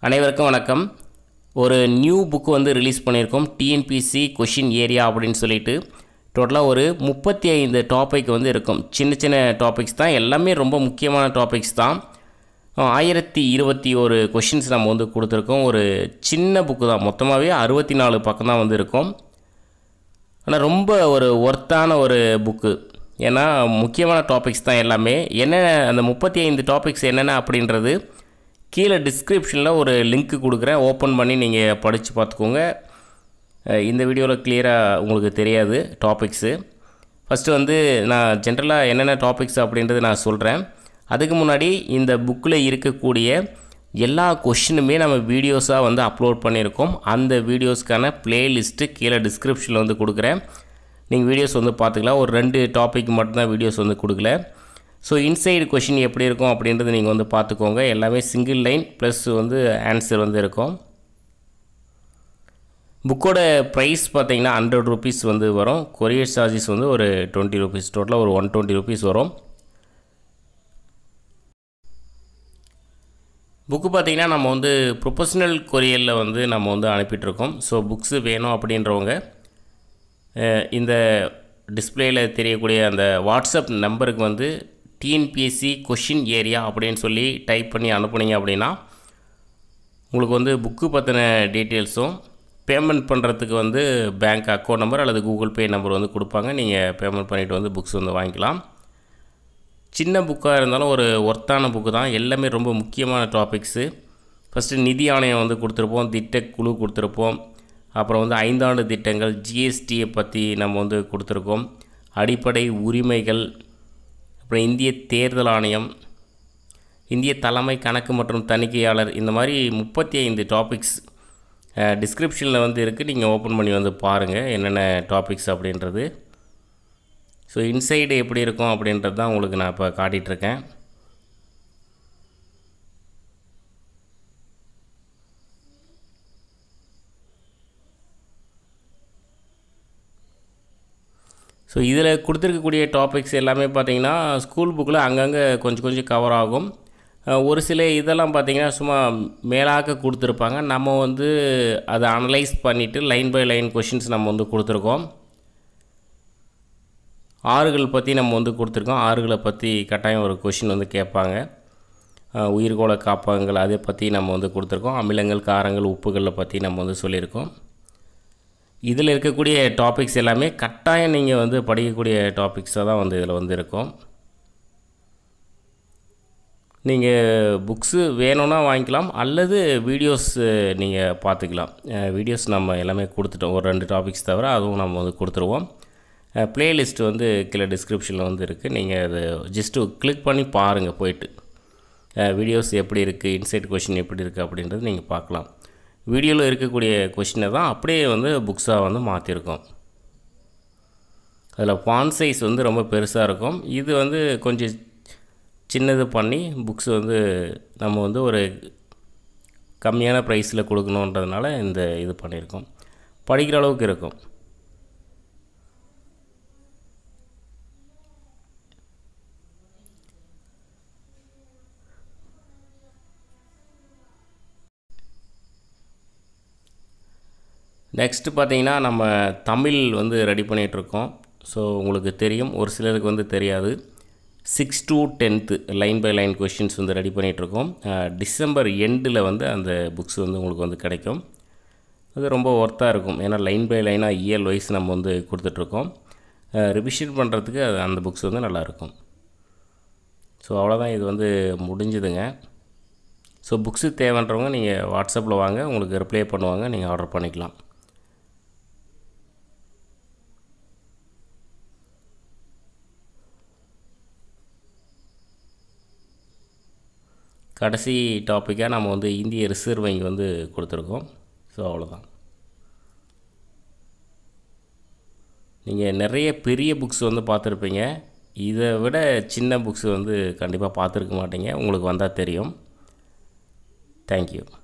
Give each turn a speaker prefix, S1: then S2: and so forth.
S1: அனைவருக்கும் வணக்கம் ஒரு நியூ புக் வந்து ரிலீஸ் பண்ணியிருக்கோம் டிஎன்பிசி கொஷின் ஏரியா அப்படின்னு சொல்லிட்டு டோட்டலாக ஒரு முப்பத்தி ஐந்து டாபிக் வந்து இருக்கும் சின்ன சின்ன டாபிக்ஸ் தான் எல்லாமே ரொம்ப முக்கியமான டாபிக்ஸ் தான் ஆயிரத்தி இருபத்தி ஒரு கொஷின்ஸ் நம்ம வந்து கொடுத்துருக்கோம் ஒரு சின்ன புக்கு தான் மொத்தமாகவே அறுபத்தி நாலு பக்கம் தான் வந்து இருக்கும் ஆனால் ரொம்ப ஒரு ஒர்த்தான ஒரு புக்கு ஏன்னா முக்கியமான டாபிக்ஸ் தான் எல்லாமே என்னென்ன அந்த முப்பத்தி ஐந்து டாபிக்ஸ் என்னென்ன அப்படின்றது கீழே டிஸ்கிரிப்ஷனில் ஒரு லிங்க் கொடுக்குறேன் ஓப்பன் பண்ணி நீங்கள் படித்து பார்த்துக்கோங்க அஹ் இந்த வீடியோவில் கிளியராக உங்களுக்கு தெரியாது டாபிக்ஸு ஃபஸ்ட்டு வந்து நான் ஜென்ரலாக என்னென்ன டாபிக்ஸ் அப்படின்றது நான் சொல்கிறேன் அதுக்கு முன்னாடி இந்த புக்கில் இருக்கக்கூடிய எல்லா கொஷினுமே நம்ம வீடியோஸாக வந்து அப்லோட் பண்ணியிருக்கோம் அந்த வீடியோஸ்க்கான ப்ளேலிஸ்ட்டு கீழே டிஸ்கிரிப்ஷனில் வந்து கொடுக்குறேன் நீங்கள் வீடியோஸ் வந்து பார்த்துக்கலாம் ஒரு ரெண்டு டாபிக் மட்டும்தான் வீடியோஸ் வந்து கொடுக்கல ஸோ இன்சைடு கொஷின் எப்படி இருக்கும் அப்படின்றது நீங்கள் வந்து பார்த்துக்கோங்க எல்லாமே சிங்கிள் லைன் ப்ளஸ் வந்து ஆன்சர் வந்து இருக்கும் புக்கோட ப்ரைஸ் பார்த்தீங்கன்னா ஹண்ட்ரட் ருபீஸ் வந்து வரும் கொரியர் சார்ஜஸ் வந்து ஒரு டுவெண்ட்டி ருபீஸ் டோட்டலாக ஒரு ஒன் டுவெண்ட்டி ருபீஸ் வரும் புக்கு பார்த்திங்கன்னா நம்ம வந்து ப்ரொஃபஷ்னல் கொரியரில் வந்து நம்ம வந்து அனுப்பிட்டுருக்கோம் ஸோ புக்ஸு வேணும் அப்படின்றவங்க அஹ், இந்த டிஸ்பிளேயில் தெரியக்கூடிய அந்த வாட்ஸ்அப் நம்பருக்கு வந்து டிஎன்பிஎஸ்சி கொஷின் ஏரியா அப்படின்னு சொல்லி டைப் பண்ணி அனுப்புனீங்க அப்படின்னா உங்களுக்கு வந்து புக்கு பற்றின டீட்டெயில்ஸும் பேமெண்ட் பண்ணுறதுக்கு வந்து பேங்க் அக்கௌண்ட் நம்பர் அல்லது கூகுள் பே நம்பர் வந்து கொடுப்பாங்க நீங்கள் பேமெண்ட் பண்ணிவிட்டு வந்து புக்ஸ் வந்து வாங்கிக்கலாம் சின்ன புக்காக இருந்தாலும் ஒரு ஒர்த்தான புக்கு தான் எல்லாமே ரொம்ப முக்கியமான டாபிக்ஸு ஃபஸ்ட்டு நிதி ஆணையம் வந்து கொடுத்துருப்போம் திட்ட குழு கொடுத்துருப்போம் அப்புறம் வந்து ஐந்தாண்டு திட்டங்கள் ஜிஎஸ்டியை பற்றி நம்ம வந்து கொடுத்துருக்கோம் அடிப்படை உரிமைகள் அப்புறம் இந்திய தேர்தல் ஆணையம் இந்திய தலைமை கணக்கு மற்றும் தணிக்கையாளர் இந்த மாதிரி முப்பத்தி ஐந்து டாபிக்ஸ் டிஸ்கிரிப்ஷனில் வந்து இருக்குது நீங்கள் ஓப்பன் பண்ணி வந்து பாருங்கள் என்னென்ன டாபிக்ஸ் அப்படின்றது ஸோ இன்சைடு எப்படி இருக்கும் அப்படின்றது தான் உங்களுக்கு நான் இப்போ காட்டிகிட்ருக்கேன் ஸோ இதில் கொடுத்துருக்கக்கூடிய டாபிக்ஸ் எல்லாமே பார்த்தீங்கன்னா ஸ்கூல் புக்கில் அங்கங்கே கொஞ்சம் கொஞ்சம் கவர் ஆகும் அஹ் ஒரு சில இதெல்லாம் பார்த்தீங்கன்னா சும்மா மேலாக்க கொடுத்துருப்பாங்க நம்ம வந்து அதை அனலைஸ் பண்ணிவிட்டு லைன் பை லைன் கொஷின்ஸ் நம்ம வந்து கொடுத்துருக்கோம் ஆறுகள் பற்றி நம்ம வந்து கொடுத்துருக்கோம் ஆறுகளை பற்றி கட்டாயம் ஒரு கொஷின் வந்து கேட்பாங்க அஹ் உயிர்கோள காப்பகங்கள் அதை பற்றி நம்ம வந்து கொடுத்துருக்கோம் அமிலங்கள் காரங்கள் உப்புகளை பற்றி நம்ம வந்து சொல்லியிருக்கோம் இதில் இருக்கக்கூடிய டாபிக்ஸ் எல்லாமே கட்டாயம் நீங்கள் வந்து படிக்கக்கூடிய டாபிக்ஸாக தான் வந்து இதில் வந்து இருக்கும் நீங்கள் புக்ஸு வேணும்னா வாங்கிக்கலாம் அல்லது வீடியோஸ் நீங்கள் பார்த்துக்கலாம் வீடியோஸ் நம்ம எல்லாமே கொடுத்துட்டோம் ஒரு ரெண்டு டாபிக்ஸ் தவிர அதுவும் நம்ம வந்து கொடுத்துருவோம் ப்ளேலிஸ்ட் வந்து கீழே டிஸ்கிரிப்ஷனில் வந்து இருக்குது நீங்கள் அதை ஜஸ்ட்டு கிளிக் பண்ணி பாருங்கள் போயிட்டு வீடியோஸ் எப்படி இருக்குது இன்சைட் கொஷின் எப்படி இருக்குது அப்படின்றது நீங்கள் பார்க்கலாம் வீடியோவில் இருக்கக்கூடிய கொஷினை தான் அப்படியே வந்து புக்ஸாக வந்து மாற்றிருக்கோம் அதில் ஃபான் சைஸ் வந்து ரொம்ப பெருசாக இருக்கும் இது வந்து கொஞ்சம் சின்னது பண்ணி புக்ஸ் வந்து நம்ம வந்து ஒரு கம்மியான ப்ரைஸில் கொடுக்கணுன்றதுனால இந்த இது பண்ணியிருக்கோம் படிக்கிற அளவுக்கு இருக்கும் நெக்ஸ்ட்டு பார்த்தீங்கன்னா நம்ம தமிழ் வந்து ரெடி பண்ணிகிட்ருக்கோம் ஸோ உங்களுக்கு தெரியும் ஒரு சிலருக்கு வந்து தெரியாது six to tenth line by line questions வந்து ரெடி பண்ணிகிட்ருக்கோம் டிசம்பர் எண்டில் வந்து அந்த புக்ஸ் வந்து உங்களுக்கு வந்து கிடைக்கும் அது ரொம்ப ஒர்த்தாக இருக்கும் ஏன்னா லைன் பை லைனாக இயர் வைஸ் நம்ம வந்து கொடுத்துட்ருக்கோம் ரிவிஷன் பண்ணுறதுக்கு அது அந்த புக்ஸ் வந்து நல்லாயிருக்கும் ஸோ அவ்வளோதான் இது வந்து முடிஞ்சுதுங்க ஸோ புக்ஸு தேவைன்றவங்க நீங்கள் வாட்ஸ்அப்பில் வாங்க உங்களுக்கு ரிப்ளை பண்ணுவாங்க நீங்கள் ஆர்டர் பண்ணிக்கலாம் கடைசி டாப்பிக்காக நம்ம வந்து இந்திய ரிசர்வ் வங்கி வந்து கொடுத்துருக்கோம் ஸோ அவ்வளோதான் நீங்கள் நிறைய பெரிய புக்ஸ் வந்து பார்த்துருப்பீங்க இதை விட சின்ன புக்ஸ் வந்து கண்டிப்பாக பார்த்துருக்க மாட்டீங்க உங்களுக்கு வந்தால் தெரியும் தேங்க்யூ